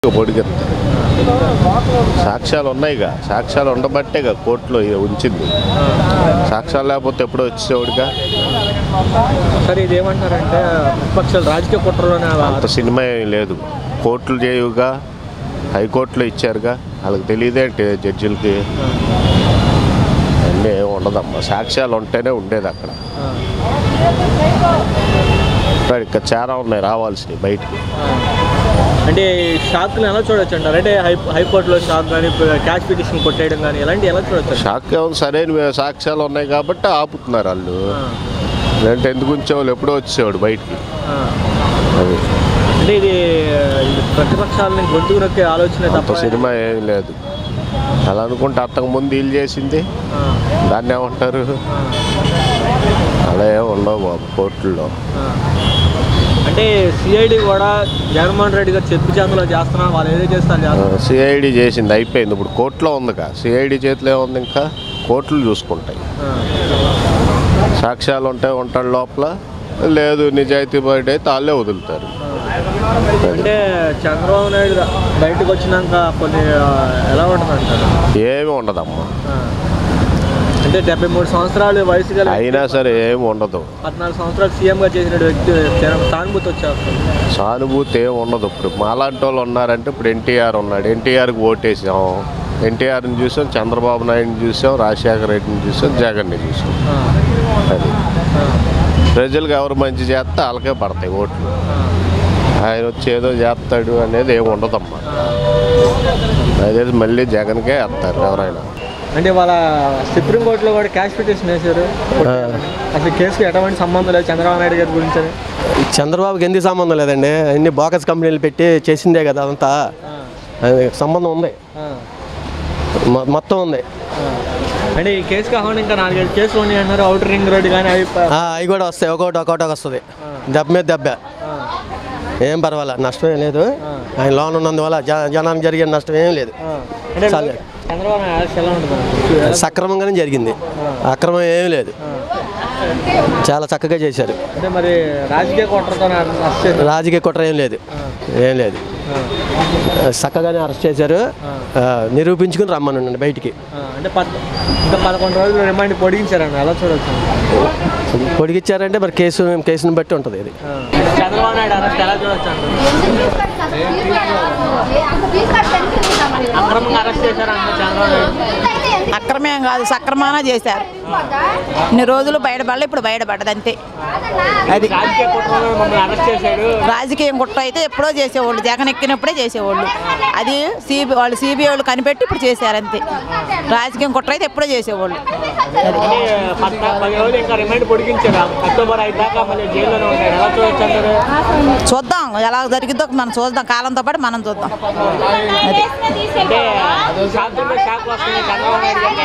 పొడిగెత్తా సాక్ష్యాలు ఉన్నాయిగా సాక్ష్యాలు ఉండబట్టేగా కోర్టులో ఉంచింది సాక్ష్యాలు లేకపోతే ఎప్పుడో వచ్చేవాడిగా సరే ఇది ఏమంటారంటే ప్రతిపక్షాలు రాజకీయ కుట్రలోనే అంత సినిమా ఏం లేదు కోర్టులు చేయుగా హైకోర్టులో ఇచ్చారుగా వాళ్ళకి తెలియదేంటి జడ్జిలకి అన్నీ ఏమి ఉండదమ్మా సాక్ష్యాలు ఉంటేనే ఉండేది అక్కడ మరి ఇంకా చాలా ఉన్నాయి రావాల్సినవి బయటికి అంటే షాక్లు ఎలా చూడొచ్చు అంటారు అంటే హై హైకోర్టులో షాక్ కానీ క్యాష్ పిటిషన్ కొట్టేయడం కానీ ఇలాంటి ఎలా చూడొచ్చు షాక్ ఏమో సరైన సాక్ష్యాలు ఉన్నాయి కాబట్టి ఆపుతున్నారు వాళ్ళు లేదంటే ఎందుకు ఉంచేవాళ్ళు ఎప్పుడో వచ్చేవాడు బయటికి అది అంటే ఇది ఇది ప్రతిపక్షాలని గొంతుకు నొక్కే ఆలోచన అంత తప్ప సినిమా ఏం లేదు అలా అనుకుంటే అంతకు ముందు వీళ్ళు చేసింది ఆ, దాన్ని ఏమంటారు ఆ, అలా ఏమి ఉండవు బాబు కోర్టుల్లో ఆ. అంటే సిఐడి కూడా జగన్మోహన్ రెడ్డి గారు చెప్పు చేతలో చేస్తున్నా వాళ్ళు ఏదో చేస్తారు చేస్తారు సిఐడి చేసింది అయిపోయింది ఇప్పుడు కోర్టులో ఉందిగా సిఐడి చేతిలో ఏముంది ఇంకా కోర్టులు చూసుకుంటాయి ఆ, సాక్ష్యాలు ఉంటాయి ఉంటాడు లోపల లేదు నిజాయితీ బయట అయితే వాళ్ళే వదులుతారు అంటే చంద్రబాబు నాయుడు బయటకు వచ్చినాక కొన్ని ఆ, ఎలా ఉంటుంది అంటారు ఏమి ఉండదమ్మా ఆ. అంటే డెబ్బై మూడు సంవత్సరాలు వయసు గల అయినా సరే ఏమి ఉండదు పద్నాలుగు సంవత్సరాలు సీఎంగా చేసిన వ్యక్తి జనం సానుభూతి వచ్చేస్తుంది సానుభూతి ఏమి ఉండదు ఇప్పుడు మాలాంటి వాళ్ళు ఉన్నారంటే ఇప్పుడు ఎన్టీఆర్ ఉన్నాడు ఎన్టీఆర్కి ఓటేసాం ఎన్టీఆర్ని చూసాం చంద్రబాబు నాయుడుని చూసాం రాజశేఖర రెడ్డిని చూసాం జగన్ని చూసాం ఆ, అది ఆ, ప్రజలకు ఎవరు మంచి చేస్తే వాళ్ళకే పడతాయి ఓట్లు ఆ, ఆయన వచ్చి ఏదో చేస్తాడు అనేది ఏమి ఉండదమ్మా ఆ. అదే మళ్ళీ జగన్కే వేస్తారు ఎవరైనా అంటే వాళ్ళ సుప్రీంకోర్టులో కూడా క్యాష్ పిటిషన్ వేశారు అసలు కేసుకి ఎటువంటి సంబంధం లేదు చంద్రబాబు నాయుడు గారి గురించి అని. చంద్రబాబుకి ఎందుకు సంబంధం లేదండి అన్ని బోకస్ కంపెనీలు పెట్టి చేసిందే కదా అదంతా ఆ, అది సంబంధం ఉంది ఆ, మొ- మొత్తం ఉంది ఆ. అంటే ఈ కేసు కాకుండా ఇంకా నాలుగైదు కేసులు ఉన్నాయి అన్నారు అవుటర్ రింగ్ రోడ్ కానీ అవి ప- ఆ, అవి కూడా వస్తాయి ఒకటి ఒకటి వస్తుంది దెబ్బ మీద దెబ్బ ఆ, ఏం పర్వాలే నష్టం ఏం లేదు ఆయన లోన్ ఉన్నందువల్ల జ- జనానికి జరిగే నష్టం ఏం లేదు ఆ. అంటే చాలు. చంద్రబాబు నాయుడు అరెస్ట్ ఎలా ఉంటుంది సక్రమంగానే జరిగింది అక్రమం ఏమీ లేదు చాలా చక్కగా చేశారు అంటే మరి రాజకీయ కుట్రతో అరెస్ట్ చేశారు రాజకీయ కుట్ర ఏం లేదు ఏం లేదు చక్కగానే అరెస్ట్ చేశారు ఆ, నిరూపించుకుని రమ్మనండి బయటికి ఆ, అంటే పద్ ఇంకా పదకొండు రోజులు రిమైండ్ పొడిగించారండి ఎలా చూడొచ్చు పొడిగిచ్చారంటే మరి కేసు కేసుని బట్టి ఉంటుంది ఇది ఆ. చంద్రబాబు నాయుడు అరెస్ట్ ఎలా చూడొచ్చు అంటారు అక్రమంగా అరెస్ట్ చేశారంట చంద్రబాబు నాయుడు అక్రమేం కాదు సక్రమాన చేశారు ఇన్ని రోజులు బయటపడలే ఇప్పుడు బయటపడ్డది అంతే అది రాజకీయ కుట్రలో మమ్మల్ని అరెస్ట్ చేశాడు రాజకీయం కుట్ర అయితే ఎప్పుడో చేసేవాళ్ళు జగన్ ఎక్కినప్పుడే చేసేవాళ్ళు అది సిబి వాళ్ళు సిబిఐ వాళ్ళు కనిపెట్టి ఇప్పుడు చేశారు అంతే రాజకీయం కుట్ర అయితే ఎప్పుడో చేసేవాళ్ళు అది అంటే పద్నా పది రోజులు ఇంకా రిమైండ్ పొడిగించారు అక్టోబర్ ఐదు దాకా మళ్ళీ జైల్లోనే ఉంటాడు ఎలా చూడొచ్చు అంటారు చూద్దాం ఎలా జరిగిద్దో మనం చూద్దాం కాలంతో పాటు మనం చూద్దాం అది అంటే షాక్ మీద షాక్ వస్తుంది చంద్రబాబు నాయుడు గారికి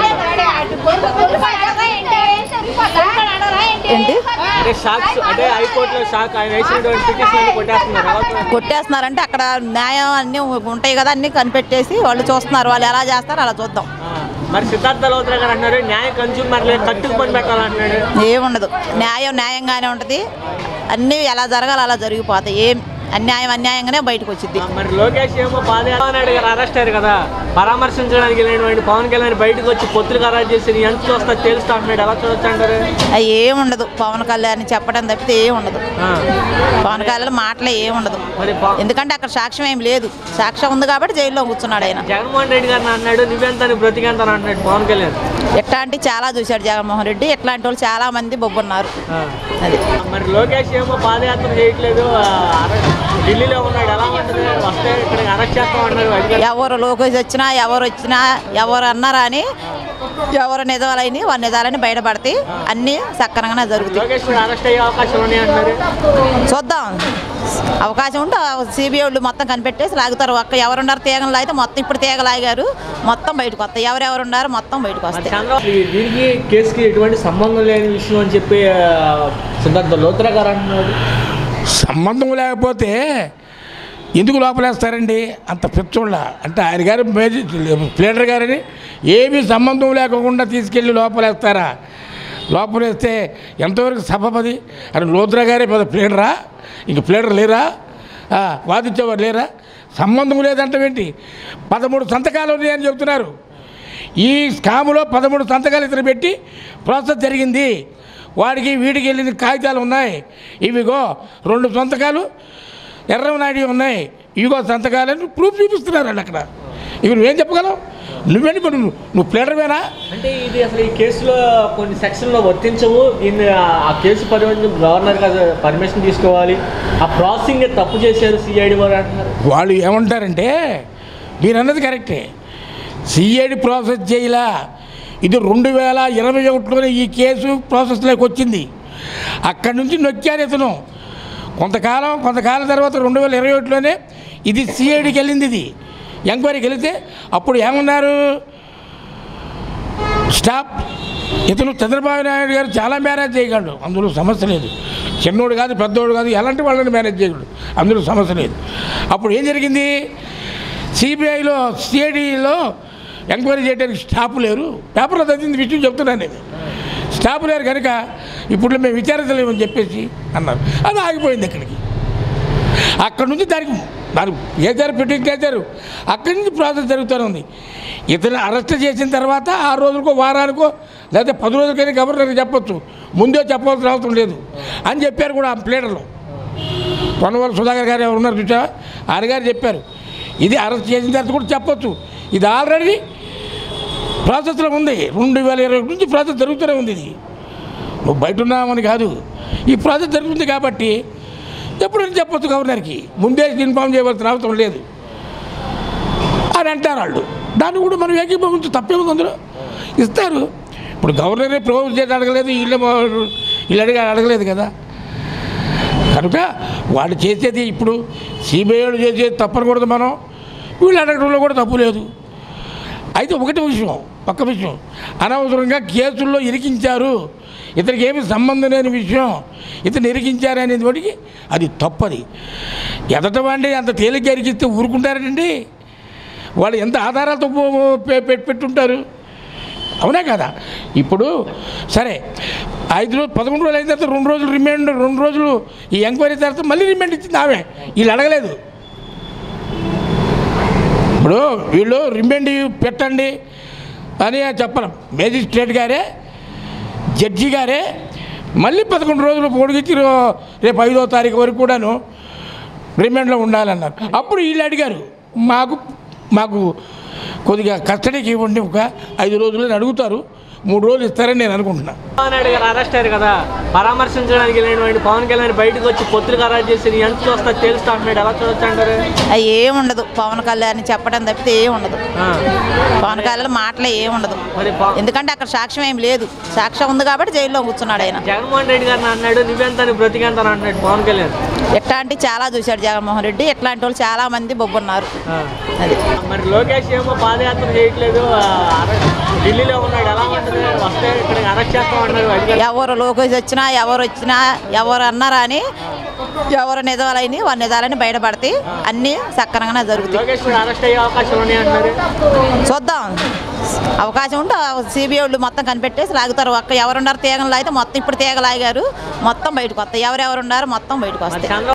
ఎలా ఉంటుంది ఏంటి అంటే షాక్స్ అంటే హైకోర్టులో షాక్ ఆయన వేసినటువంటి పిటిషన్ అన్ని కొట్టేస్తున్నారు ఎలా చూడొచ్చు? కొట్టేస్తున్నారంటే అక్కడ న్యాయం అన్నీ ఉంటాయి కదా అన్నీ కనిపెట్టేసి వాళ్ళు చూస్తున్నారు వాళ్ళు ఎలా చేస్తారో అలా చూద్దాం ఆ, మరి సిద్ధార్థ లోత్రా గారు అన్నారు న్యాయ కన్స్యూమర్లే కట్టుకు పని పెట్టాలంటున్నాడు ఏముండదు న్యాయం న్యాయంగానే ఉంటుంది అన్నీ ఎలా జరగాలి అలా జరిగిపోతాయి ఏం అన్యాయం అన్యాయంగానే బయటకు వచ్చింది ఆ, మరి లోకేష్ ఏమో పాదయాత్ర నాయుడు గారు అరెస్ట్ అయ్యారు కదా పరామర్శించడానికి వెళ్ళినటువంటి పవన్ కళ్యాణ్ బయటకు వచ్చి పొత్తులు ఖరారు చేసి నీ ఎంత చూస్తా తెలుస్తా అంటున్నాడు ఎలా చూడొచ్చు అంటారు అది ఏముండదు పవన్ కళ్యాణ్ చెప్పడం తప్పితే ఏం ఉండదు ఆ, పవన్ కళ్యాణ్ మాటలే ఏం ఉండదు మరి పవ- ఎందుకంటే అక్కడ సాక్ష్యం ఏం లేదు సాక్ష్యం ఉంది కాబట్టి జైల్లో కూర్చున్నాడు ఆయన జగన్మోహన్ రెడ్డి గారిని అన్నాడు నువ్వెంత నీ బ్రతికెంత అని అంటున్నాడు పవన్ కళ్యాణ్ ఎట్లాంటి చాలా చూశాడు జగన్మోహన్ రెడ్డి ఎట్లాంటి వాళ్ళు చాలా మంది బొబ్బున్నారు ఆ. అది మరి లోకేష్ ఏమో పాదయాత్ర చేయట్లేదు ఆ, అరెస్ట్ ఢిల్లీలో ఉన్నాడు ఎలా ఉంటుంది వస్తే ఇక్కడ అరెస్ట్ చేస్తామన్నారు అధికారులు. ఎవరు లోకేష్ వచ్చినా ఎవరు వచ్చినా ఎవరు అన్నారా అని ఎవరు నిజాలని వారి నిజాలని బయటపడతాయి అన్నీ సక్రమంగానే జరుగుతాయి లోకేష్ కూడా అరెస్ట్ అయ్యే అవకాశం ఉన్నాయి అంటున్నారు చూద్దాం అవకాశం ఉంటే సిబిఐ వాళ్ళు మొత్తం కనిపెట్టేసి లాగుతారు ఒక్క ఎవరున్నారు తీగలు అయితే మొత్తం ఇప్పుడు తీగ లాగారు మొత్తం బయటకు వస్తాయి ఎవరెవరు ఉన్నారు మొత్తం బయటకు మరి వస్తాయి చంద్రబాబు ఈ దీనికి కేసుకి ఎటువంటి సంబంధం లేని విషయం అని చెప్పి ఆ, సిద్ధార్థ లోత్రా గారు అంటున్నాడు సంబంధం లేకపోతే ఎందుకు లోపలేస్తారండి అంత పిచ్చోళ్ళ అంటే ఆయన గారు మేజర్ ప్లేడర్ గారని ఏమీ సంబంధం లేకుండా తీసుకెళ్ళి లోపలేస్తారా లోపలేస్తే ఎంతవరకు సభపది అని లోతురా గారే పెద్ద ప్లేడరా ఇంక ప్లేడర్ లేరా ఆ, వాదించేవారు లేరా సంబంధం లేదంటే ఏంటి పదమూడు సంతకాలు ఉన్నాయని చెబుతున్నారు ఈ స్కాములో పదమూడు సంతకాలు ఇతను పెట్టి ప్రాసెస్ జరిగింది వాడికి వీడికి వెళ్ళిన కాగితాలు ఉన్నాయి ఇవిగో రెండు సంతకాలు ఎర్రనాయుడు ఉన్నాయి ఇవిగో సంతకాలని ప్రూఫ్ చూపిస్తున్నారు వాళ్ళు అక్కడ ఇవి నువ్వేం చెప్పగలవు నువ్వేంటి మరి నువ్వు నువ్వు ప్లేడర్వేనా అంటే ఇది అసలు ఈ కేసులో కొన్ని సెక్షన్లో వర్తించవు దీన్ని ఆ- ఆ కేసు పరిమితి గవర్నర్ గారు పర్మిషన్ తీసుకోవాలి ఆ ప్రాసెసింగ్ తప్పు చేశారు సిఐడి వారు అంటున్నారు వాళ్ళు ఏమంటారంటే మీరు అన్నది కరెక్టే సిఐడి ప్రాసెస్ చేయలా ఇది రెండు వేల ఇరవై ఒకటిలోనే ఈ కేసు ప్రాసెస్లోకి వచ్చింది అక్కడి నుంచి నొక్కారు ఇతను కొంతకాలం కొంతకాలం తర్వాత రెండు వేల ఇరవై ఒకటిలోనే ఇది సిఐడికి వెళ్ళింది ఇది ఎంక్వైరీకి వెళితే అప్పుడు ఏమన్నారు స్టాప్ ఇతను చంద్రబాబు నాయుడు గారు చాలా మేనేజ్ చేయగలడు అందులో సమస్య లేదు చిన్నోడు కాదు పెద్దోడు కాదు ఎలాంటి వాళ్ళని మేనేజ్ చేయగలడు అందులో సమస్య లేదు అప్పుడు ఏం జరిగింది సిబిఐలో సిఐడిలో ఎంక్వైరీ చేయడానికి స్టాఫ్ లేరు పేపర్లో చదివింది విషయం చెప్తున్నాను నేను స్టాఫ్ లేరు కనుక ఇప్పుడు మేము విచారించలేమని చెప్పేసి అన్నారు అది ఆగిపోయింది ఇక్కడికి అక్కడ నుంచి దానికి దానికి వేశారు పిటింగ్ వేశారు అక్కడి నుంచి ప్రాసెస్ జరుగుతూనే ఉంది ఇతను అరెస్ట్ చేసిన తర్వాత ఆ రోజులకో వారానికో లేకపోతే పది రోజులకైనా గవర్నర్కి చెప్పొచ్చు ముందే చెప్పవలసిన అవసరం లేదు అని చెప్పారు కూడా ఆ ప్లేడర్లో పొన్నవల సుధాకర్ గారు ఎవరు ఉన్నారు చూసా ఆయన గారు చెప్పారు ఇది అరెస్ట్ చేసిన తర్వాత కూడా చెప్పొచ్చు ఇది ఆల్రెడీ ప్రాసెస్లో ఉంది రెండు వేల ఇరవై ఒకటి నుంచి ప్రాసెస్ జరుగుతూనే ఉంది ఇది నువ్వు బయట ఉన్నామని కాదు ఈ ప్రాసెస్ జరుగుతుంది కాబట్టి ఎప్పుడైనా చెప్పొచ్చు గవర్నర్కి ముందే ఇన్ఫామ్ చేయవలసిన అవసరం లేదు అని అంటారు వాళ్ళు దాన్ని కూడా మనం ఏకీభవించు తప్పేముంది అందులో ఇస్తారు ఇప్పుడు గవర్నరే ప్రపోజ్ చేసి అడగలేదు వీళ్ళే వీళ్ళు అడిగి అడగలేదు కదా కనుక వాళ్ళు చేసేది ఇప్పుడు సిబిఐ వాళ్ళు చేసేది తప్పనకూడదు మనం వీళ్ళు అడగడంలో కూడా తప్పు లేదు అయితే ఒకటి విషయం ఒక్క విషయం అనవసరంగా కేసుల్లో ఇరికించారు ఇతనికి ఏమి సంబంధం లేని విషయం ఇతను ఇరికించారు అనేది వాడికి అది తప్పది ఎదట వాడిని అంత తేలిగ్గా ఇరికిస్తే ఊరుకుంటారండి వాళ్ళు ఎంత ఆధారాలతో పో- పె- పె- పెట్టుంటారు అవునా కదా ఇప్పుడు సరే ఐదు రోజులు పదకొండు రోజులు అయిన తర్వాత రెండు రోజులు రిమాండ్ రెండు రోజులు ఈ ఎంక్వైరీ తర్వాత మళ్ళీ రిమాండ్ ఇచ్చింది ఆమె వీళ్ళు అడగలేదు ఇప్పుడు వీళ్ళు రిమాండ్ పెట్టండి అని చెప్పను మేజిస్ట్రేట్ గారే జడ్జి గారే మళ్ళీ పదకొండు రోజులు పొడిగించి రో- రేపు ఐదో తారీఖు వరకు కూడాను రిమాండ్లో ఉండాలన్నారు అప్పుడు వీళ్ళు అడిగారు మాకు మాకు కొద్దిగా కస్టడీకి ఇవ్వండి ఒక ఐదు రోజులు అని అడుగుతారు మూడు రోజులు ఇస్తారని నేను అనుకుంటున్నాను చంద్రబాబు నాయుడు గారు అరెస్ట్ అయ్యారు కదా పరామర్శించడానికి వెళ్ళినటువంటి పవన్ కళ్యాణ్ బయటకు వచ్చి పొత్తులు ఖరారు చేసి నీ ఎంత చూస్తా తెలుస్తా అంటున్నాడు ఎలా చూడొచ్చు అంటారు అవి ఏముండదు పవన్ కళ్యాణ్ చెప్పడం తప్పితే ఏం ఉండదు ఆ. పవన్ కళ్యాణ్ మాటలే ఏం ఉండదు మరి పవ- ఎందుకంటే అక్కడ సాక్ష్యం ఏం లేదు సాక్ష్యం ఉంది కాబట్టి జైల్లో కూర్చున్నాడు ఆయన జగన్మోహన్ రెడ్డి గారిని అన్నాడు నువ్వెంత నువ్వు బ్రతికెంత అని అంటున్నాడు పవన్ కళ్యాణ్ ఎట్లాంటి చాలా చూశాడు జగన్మోహన్ రెడ్డి ఎట్లాంటి వాళ్ళు చాలా మంది బొబ్బున్నారు ఆ. అది మరి లోకేష్ ఏమో పాదయాత్ర చేయట్లేదు ఆ, అరె- ఢిల్లీలో ఉన్నాడు ఎలా ఉంటుంది వస్తే ఇక్కడ అరెస్ట్ చేస్తాం అన్నారు అధికారులు. ఎవరు లోకేష్ వచ్చినా ఎవరు వచ్చినా ఎవరు అన్నారా అని ఎవరు నిజాలని వారి నిజాలని బయటపడితే అన్నీ సక్రమంగానే జరుగుతాయి లోకేష్ కూడా అరెస్ట్ అయ్యే అవకాశాలు ఉన్నాయి అంటున్నారు చూద్దాం అవకాశం ఉంటే సిబిఐ వాళ్ళు మొత్తం కనిపెట్టేసి లాగుతారు ఒక్క ఎవరున్నారు తీగలు లాగితే మొత్తం ఇప్పుడు తీగ లాగారు మొత్తం బయటకు వస్తాయి ఎవరెవరు ఉన్నారు మొత్తం బయటకు మరి వస్తాయి చంద్ర